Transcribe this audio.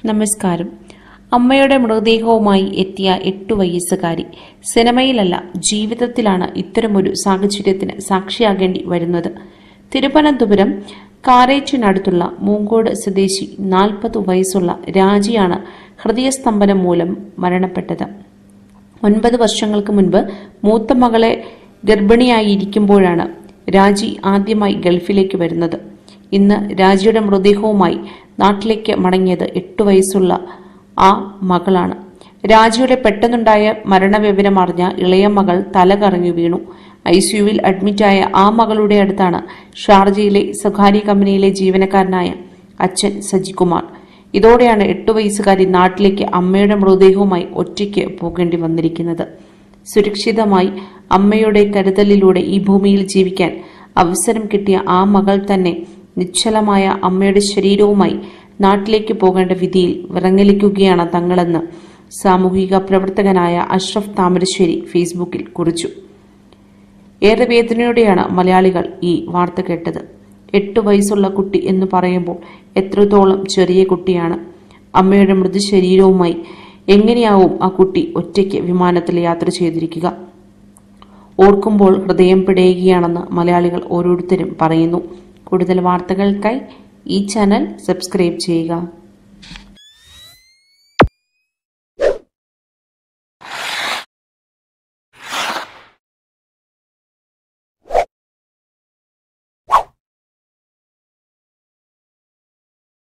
നമസ്കാരം അമ്മയുടെ മൃതദേഹവുമായി എത്തിയ എട്ടു വയസ്സുകാരി സിനിമയിലല്ല ജീവിതത്തിലാണ് ഇത്തരമൊരു സാഹചര്യത്തിന് സാക്ഷിയാകേണ്ടി വരുന്നത് തിരുവനന്തപുരം കാരേറ്റിനടുത്തുള്ള മൂങ്കോട് സ്വദേശി നാൽപ്പത് വയസ്സുള്ള രാജിയാണ് ഹൃദയസ്തംഭനം മൂലം മരണപ്പെട്ടത് ഒൻപത് വർഷങ്ങൾക്ക് മുൻപ് മൂത്ത മകളെ ഗർഭിണിയായിരിക്കുമ്പോഴാണ് രാജി ആദ്യമായി ഗൾഫിലേക്ക് വരുന്നത് ഇന്ന് രാജിയുടെ മൃതദേഹവുമായി നാട്ടിലേക്ക് മടങ്ങിയത് എട്ടു വയസ്സുള്ള ആ മകളാണ് രാജിയുടെ പെട്ടെന്നുണ്ടായ മരണവിവരം അറിഞ്ഞ ഇളയ മകൾ തല കറങ്ങി വീണു ഐസിയുവിൽ അഡ്മിറ്റായ ആ മകളുടെ അടുത്താണ് ഷാർജയിലെ സ്വകാര്യ കമ്പനിയിലെ ജീവനക്കാരനായ അച്ഛൻ സജികുമാർ ഇതോടെയാണ് എട്ടു വയസ്സുകാരി നാട്ടിലേക്ക് അമ്മയുടെ മൃതദേഹവുമായി ഒറ്റയ്ക്ക് പോകേണ്ടി വന്നിരിക്കുന്നത് സുരക്ഷിതമായി അമ്മയുടെ കരുതലിലൂടെ ഈ ഭൂമിയിൽ ജീവിക്കാൻ അവസരം കിട്ടിയ ആ മകൾ തന്നെ നിശ്ചലമായ അമ്മയുടെ ശരീരവുമായി നാട്ടിലേക്ക് പോകേണ്ട വിധിയിൽ വിറങ്ങലിക്കുകയാണ് തങ്ങളെന്ന് സാമൂഹിക പ്രവർത്തകനായ അഷ്റഫ് താമരശ്ശേരി ഫേസ്ബുക്കിൽ കുറിച്ചു ഏറെ വേദനയോടെയാണ് മലയാളികൾ ഈ വാർത്ത കേട്ടത് എട്ടു വയസ്സുള്ള കുട്ടി എന്ന് പറയുമ്പോൾ എത്രത്തോളം ചെറിയ കുട്ടിയാണ് അമ്മയുടെ മൃതശരീരവുമായി എങ്ങനെയാവും ആ കുട്ടി ഒറ്റയ്ക്ക് വിമാനത്തിൽ യാത്ര ചെയ്തിരിക്കുക ഓർക്കുമ്പോൾ ഹൃദയം പിടയുകയാണെന്ന് മലയാളികൾ ഓരോരുത്തരും പറയുന്നു കൂടുതൽ വാർത്തകൾക്കായി ഈ ചാനൽ സബ്സ്ക്രൈബ് ചെയ്യുക